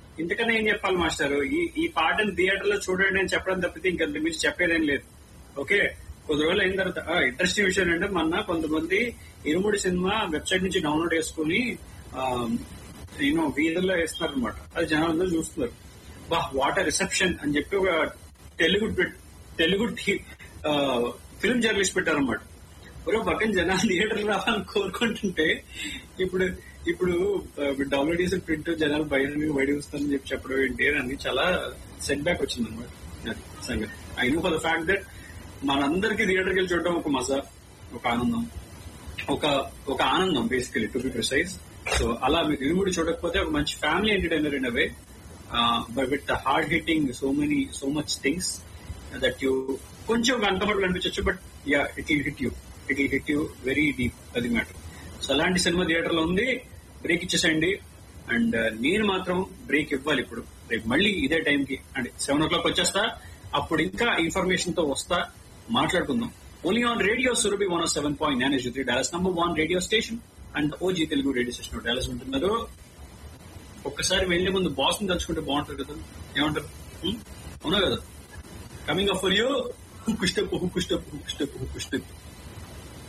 ఇంతకన్నా ఏం చెప్పాలి మాస్టర్ ఈ ఈ పాటను థియేటర్ లో చూడండి అని చెప్పడం తప్పితే ఇంకంత మీరు చెప్పేదేం లేదు ఓకే కొద్ది రోజులు అయిన తర్వాత ఇంట్రెస్టింగ్ విషయం ఏంటంటే మొన్న కొంతమంది ఇరుముడి సినిమా వెబ్సైట్ నుంచి డౌన్లోడ్ చేసుకుని యూనో వీధుల్లో వేస్తున్నారు అనమాట అది జనాలందరూ చూస్తున్నారు బా వాటర్ రిసెప్షన్ అని చెప్పి ఒక తెలుగు పెట్- తెలుగు ఫిల్మ్ జర్నలిస్ట్ పెట్టారన్నమాట ఒక పక్కన జనాలు థియేటర్లు రావాలని కోరుకుంటుంటే ఇప్పుడు ఇప్పుడు డౌన్లోడ్ చేసిన ప్రింట్ జనాలు బయట బయట వస్తారని చెప్పి చెప్పడం ఏంటి అని చాలా సెట్ బ్యాక్ వచ్చింది అనమాట అది సంగతి I know for the fact that మనందరికీ థియేటర్కి వెళ్ళి చూడడం ఒక మజా ఒక ఆనందం ఒక ఒక ఆనందం basically to be precise so అలా మీరు ఇరుముడి చూడకపోతే ఒక మంచి family entertainer in a way with hard hitting so many so much things that you కొంచెం అన్కంఫర్టబుల్ అనిపించచ్చు but ya it will hit you it will hit you very deep అది matter so అలాంటి cinema theatre లో ఉంది break ఇచ్చేసేయండి and నేను మాత్రం break ఇవ్వాలి ఇప్పుడు రేపు మళ్ళీ ఇదే టైంకి అంటే సెవెన్ ఓ క్లాక్ వచ్చేస్తా అప్పుడు ఇంకా ఇన్ఫర్మేషన్ తో వస్తా మాట్లాడుకుందాం only on radio Surabhi one seven point nine three Dallas number one radio station and OG Telugu radio station Dallas ఉంటున్నారు ఒక్కసారి వెళ్లే ముందు బాస్ ని తలుచుకుంటే బాగుంటారు కదా ఏమంటారు హ్మ్? అవునా కదా coming up for you hook step hook step hook step hook step